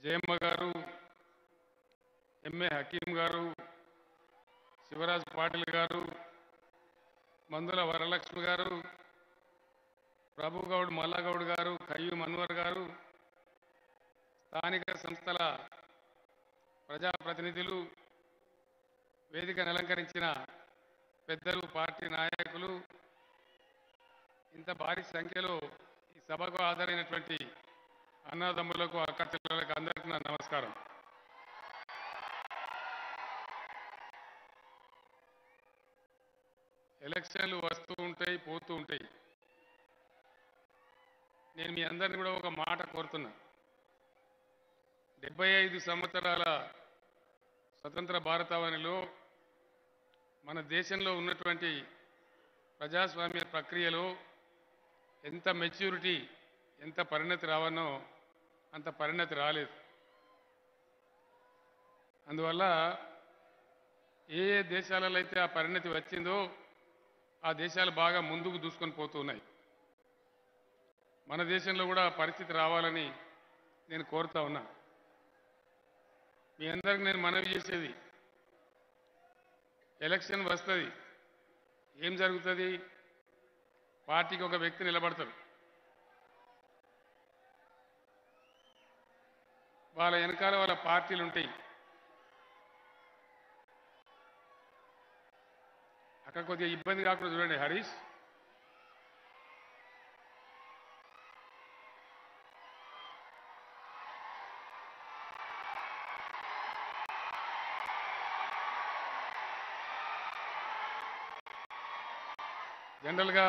జయమ్మ గారు ఎంఏ హకీం గారు శివరాజ్ పాటిల్ గారు మందుల వరలక్ష్మి గారు ప్రభుగౌడ్ మల్లగౌడ్ గారు కయ్యూ మన్వర్ గారు స్థానిక సంస్థల ప్రజాప్రతినిధులు వేదికను అలంకరించిన పెద్దలు పార్టీ నాయకులు ఇంత భారీ సంఖ్యలో ఈ సభకు హాజరైనటువంటి అన్నదమ్ములకు అక్క చెల్లెలకు అందరికీ నా నమస్కారం ఎలక్షన్లు వస్తూ ఉంటాయి పోతూ ఉంటాయి నేను మీ అందరిని కూడా ఒక మాట కోరుతున్నా డెబ్బై ఐదు సంవత్సరాల స్వతంత్ర భారతావనిలో మన దేశంలో ఉన్నటువంటి ప్రజాస్వామ్య ప్రక్రియలో ఎంత మెచ్యూరిటీ ఎంత పరిణతి రావనో అంత పరిణతి రాలేదు అందువల్ల ఏ ఏ దేశాలలో అయితే ఆ పరిణతి వచ్చిందో ఆ దేశాలు బాగా ముందుకు దూసుకొని పోతున్నాయి మన దేశంలో కూడా ఆ పరిస్థితి రావాలని నేను కోరుతా ఉన్నా మీ అందరికి నేను మనవి చేసేది ఎలక్షన్ వస్తుంది ఏం జరుగుతుంది పార్టీకి ఒక వ్యక్తి నిలబడతాడు వాళ్ళ వెనకాల వాళ్ళ పార్టీలు ఉంటాయి అక్కడ కొద్దిగా ఇబ్బంది కాకుండా చూడండి హరీష్ జనరల్గా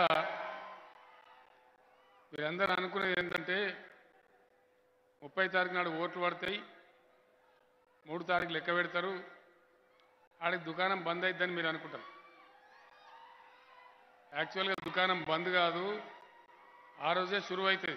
మీరందరూ అనుకునేది ఏంటంటే ముప్పై తారీఖు నాడు ఓట్లు పడతాయి మూడు తారీఖు లెక్క పెడతారు ఆడికి దుకాణం బంద్ అయిద్దని మీరు అనుకుంటారు యాక్చువల్గా దుకాణం బంద్ కాదు ఆ రోజే షురువు అవుతుంది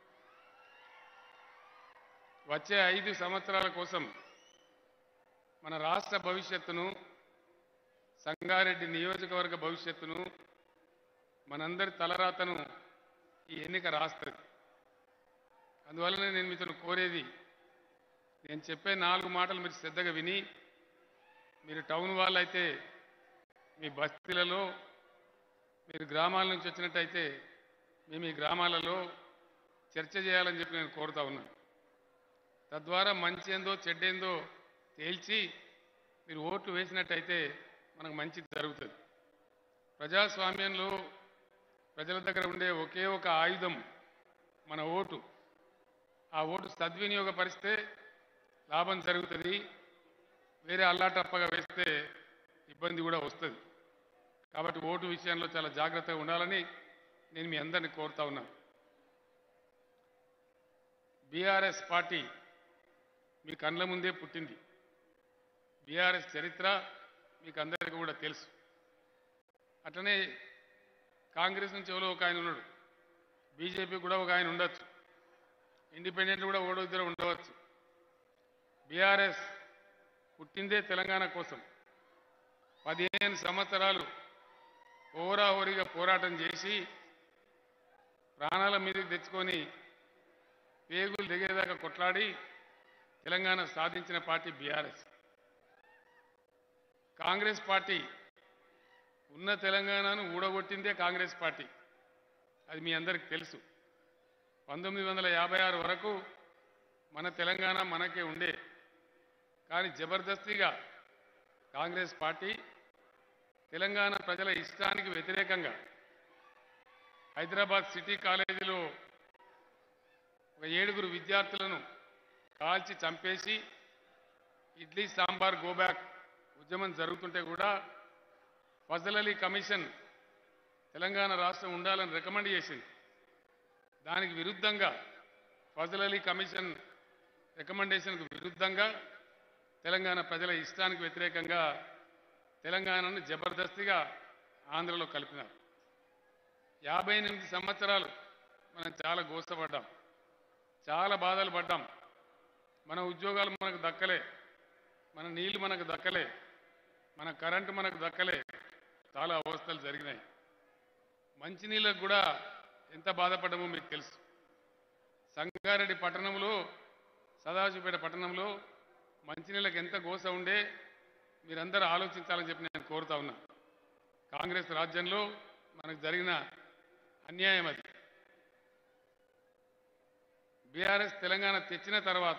వచ్చే ఐదు సంవత్సరాల కోసం మన రాష్ట్ర భవిష్యత్తును సంగారెడ్డి నియోజకవర్గ భవిష్యత్తును మనందరి తలరాతను ఈ ఎన్నిక రాస్తుంది అందువల్లనే నేను మీతో కోరేది నేను చెప్పే నాలుగు మాటలు మీరు శ్రద్ధగా విని మీరు టౌన్ వాళ్ళైతే మీ బస్తీలలో మీరు గ్రామాల నుంచి వచ్చినట్టయితే మేము ఈ గ్రామాలలో చర్చ చేయాలని చెప్పి నేను కోరుతా ఉన్నాను తద్వారా మంచి ఏందో చెడ్డేందో తేల్చి మీరు ఓట్లు వేసినట్టయితే మనకు మంచి జరుగుతుంది ప్రజాస్వామ్యంలో ప్రజల దగ్గర ఉండే ఒకే ఒక ఆయుధం మన ఓటు ఆ ఓటు సద్వినియోగపరిస్తే లాభం జరుగుతుంది వేరే అల్లాటప్పగా వేస్తే ఇబ్బంది కూడా వస్తుంది కాబట్టి ఓటు విషయంలో చాలా జాగ్రత్తగా ఉండాలని నేను మీ అందరిని కోరుతా ఉన్నాను బీఆర్ఎస్ పార్టీ మీ కళ్ళ ముందే పుట్టింది బీఆర్ఎస్ చరిత్ర మీకు అందరికీ కూడా తెలుసు అట్లనే కాంగ్రెస్ నుంచి ఎవరో ఒక ఆయన ఉన్నాడు బీజేపీ కూడా ఒక ఆయన ఉండొచ్చు ఇండిపెండెంట్ కూడా ఓడో ఇద్దరు ఉండవచ్చు బీఆర్ఎస్ పుట్టిందే తెలంగాణ కోసం పదిహేను సంవత్సరాలు హోరాహోరీగా పోరాటం చేసి ప్రాణాల మీదకి తెచ్చుకొని పేగులు దిగేదాకా కొట్లాడి తెలంగాణ సాధించిన పార్టీ బీఆర్ఎస్ కాంగ్రెస్ పార్టీ ఉన్న తెలంగాణను ఊడగొట్టిందే కాంగ్రెస్ పార్టీ అది మీ అందరికీ తెలుసు పంతొమ్మిది వందల యాభై ఆరు వరకు మన తెలంగాణ మనకే ఉండే కానీ జబర్దస్తిగా కాంగ్రెస్ పార్టీ తెలంగాణ ప్రజల ఇష్టానికి వ్యతిరేకంగా హైదరాబాద్ సిటీ కాలేజీలో ఒక ఏడుగురు విద్యార్థులను కాల్చి చంపేసి ఇడ్లీ సాంబార్ గోబ్యాక్ ఉద్యమం జరుగుతుంటే కూడా ఫజల్ అలీ కమిషన్ తెలంగాణ రాష్ట్రం ఉండాలని రికమెండ్ చేసింది దానికి విరుద్ధంగా ఫజల్ అలీ కమిషన్ రికమెండేషన్కు విరుద్ధంగా తెలంగాణ ప్రజల ఇష్టానికి వ్యతిరేకంగా తెలంగాణను జబర్దస్తిగా ఆంధ్రలో కలిపినారు యాభై ఎనిమిది సంవత్సరాలు మనం చాలా గోసపడ్డాం చాలా బాధలు పడ్డాం మన ఉద్యోగాలు మనకు దక్కలే మన నీళ్లు మనకు దక్కలే మన కరెంటు మనకు దక్కలే చాలా అవస్థలు జరిగినాయి మంచినీళ్ళకు కూడా ఎంత బాధపడ్డామో మీకు తెలుసు సంగారెడ్డి పట్టణంలో సదాశివపేట పట్టణంలో మంచినీళ్ళకి ఎంత గోస ఉండే మీరందరూ ఆలోచించాలని చెప్పి నేను కోరుతా ఉన్నా కాంగ్రెస్ రాజ్యంలో మనకు జరిగిన అన్యాయం అది బీఆర్ఎస్ తెలంగాణ తెచ్చిన తర్వాత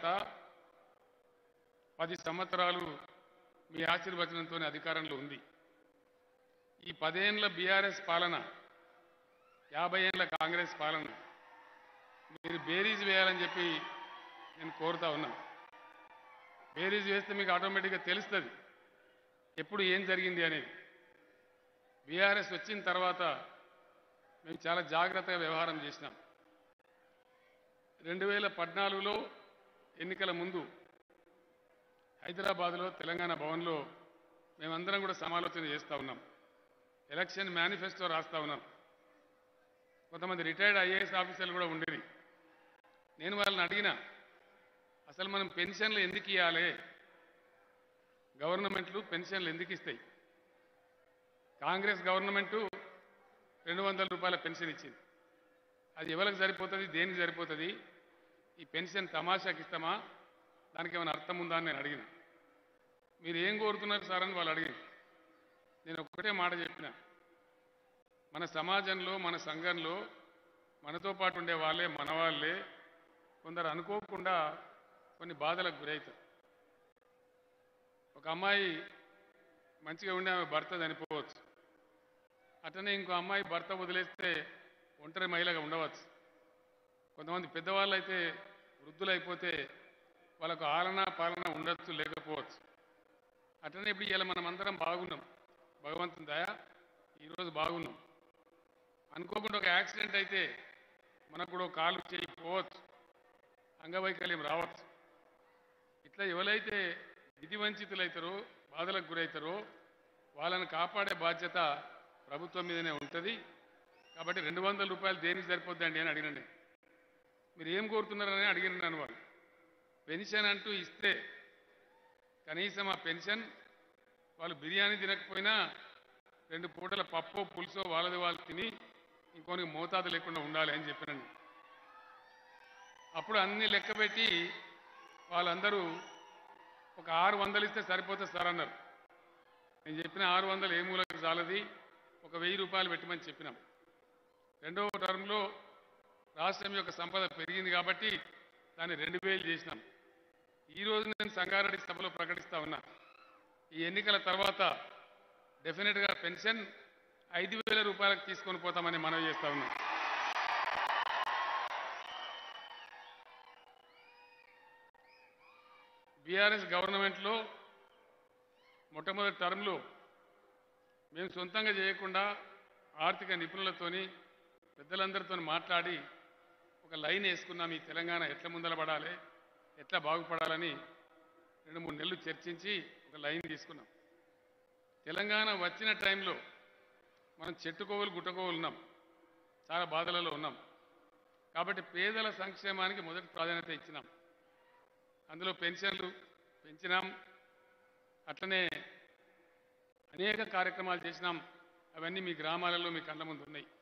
పది సంవత్సరాలు మీ ఆశీర్వచనంతో అధికారంలో ఉంది ఈ పదేండ్ల బీఆర్ఎస్ పాలన యాభై ఏళ్ళ కాంగ్రెస్ పాలన మీరు బేరీజ్ వేయాలని చెప్పి నేను కోరుతా ఉన్నా బేరీజ్ వేస్తే మీకు ఆటోమేటిక్గా తెలుస్తుంది ఎప్పుడు ఏం జరిగింది అనేది బీఆర్ఎస్ వచ్చిన తర్వాత మేము చాలా జాగ్రత్తగా వ్యవహారం చేసినాం రెండు వేల పద్నాలుగులో ఎన్నికల ముందు హైదరాబాద్లో తెలంగాణ భవన్లో మేమందరం కూడా సమాలోచన చేస్తూ ఉన్నాం ఎలక్షన్ మేనిఫెస్టో రాస్తా ఉన్నాం కొంతమంది రిటైర్డ్ ఐఏఎస్ ఆఫీసర్లు కూడా ఉండేది నేను వాళ్ళని అడిగిన అసలు మనం పెన్షన్లు ఎందుకు ఇవ్వాలి గవర్నమెంట్లు పెన్షన్లు ఎందుకు ఇస్తాయి కాంగ్రెస్ గవర్నమెంటు రెండు వందల రూపాయల పెన్షన్ ఇచ్చింది అది ఎవరికి సరిపోతుంది దేనికి సరిపోతుంది ఈ పెన్షన్ తమాషాకి ఇస్తామా దానికి ఏమైనా అర్థం ఉందా అని నేను అడిగిన మీరు ఏం కోరుతున్నారు సార్ అని వాళ్ళు అడిగింది నేను ఒక్కటే మాట చెప్పిన మన సమాజంలో మన సంఘంలో మనతో పాటు ఉండే వాళ్ళే మన వాళ్ళే కొందరు అనుకోకుండా కొన్ని బాధలకు గురవుతారు ఒక అమ్మాయి మంచిగా ఉండే ఆమె భర్త చనిపోవచ్చు అట్లనే ఇంకో అమ్మాయి భర్త వదిలేస్తే ఒంటరి మహిళగా ఉండవచ్చు కొంతమంది పెద్దవాళ్ళు అయితే వృద్ధులైపోతే వాళ్ళకు ఆలన పాలన ఉండొచ్చు లేకపోవచ్చు అట్లనే ఇప్పుడు ఇలా మనం అందరం బాగున్నాం భగవంతుని దయ ఈరోజు బాగున్నాం అనుకోకుండా ఒక యాక్సిడెంట్ అయితే మనకు కూడా ఒక కాలు చేయి పోవచ్చు అంగవైకల్యం రావచ్చు ఇట్లా ఎవరైతే విధి వంచితులైతారో బాధలకు గురవుతారో వాళ్ళని కాపాడే బాధ్యత ప్రభుత్వం మీదనే ఉంటుంది కాబట్టి రెండు వందల రూపాయలు దేనికి సరిపోద్దండి అని అడిగినండి మీరు ఏం కోరుతున్నారని అడిగిన నన్ను వాళ్ళు పెన్షన్ అంటూ ఇస్తే కనీసం ఆ పెన్షన్ వాళ్ళు బిర్యానీ తినకపోయినా రెండు పూటల పప్పు పులుసో వాళ్ళది వాళ్ళు తిని ఇంకోనికి మోతాదు లేకుండా ఉండాలి అని చెప్పినండి అప్పుడు అన్ని లెక్క పెట్టి వాళ్ళందరూ ఒక ఆరు వందలు ఇస్తే సరిపోతుంది సార్ అన్నారు నేను చెప్పిన ఆరు వందలు ఏ మూలకి చాలది ఒక వెయ్యి రూపాయలు పెట్టమని చెప్పినాం రెండవ టర్మ్లో రాష్ట్రం యొక్క సంపద పెరిగింది కాబట్టి దాన్ని రెండు వేలు చేసినాం ఈ రోజు నేను సంగారెడ్డి సభలో ప్రకటిస్తా ఉన్నా ఈ ఎన్నికల తర్వాత డెఫినెట్గా పెన్షన్ ఐదు వేల రూపాయలకు తీసుకొని పోతామని మనవి చేస్తా ఉన్నా బీఆర్ఎస్ గవర్నమెంట్లో మొట్టమొదటి టర్మ్లో మేము సొంతంగా చేయకుండా ఆర్థిక నిపుణులతోని పెద్దలందరితో మాట్లాడి ఒక లైన్ వేసుకున్నాం ఈ తెలంగాణ ఎట్లా ముందలపడాలి ఎట్లా బాగుపడాలని రెండు మూడు నెలలు చర్చించి ఒక లైన్ తీసుకున్నాం తెలంగాణ వచ్చిన టైంలో మనం చెట్టుకోవులు గుట్టకోవులు ఉన్నాం చాలా బాధలలో ఉన్నాం కాబట్టి పేదల సంక్షేమానికి మొదటి ప్రాధాన్యత ఇచ్చినాం అందులో పెన్షన్లు పెంచినాం అట్లనే అనేక కార్యక్రమాలు చేసినాం అవన్నీ మీ గ్రామాలలో మీ కళ్ళ ముందు ఉన్నాయి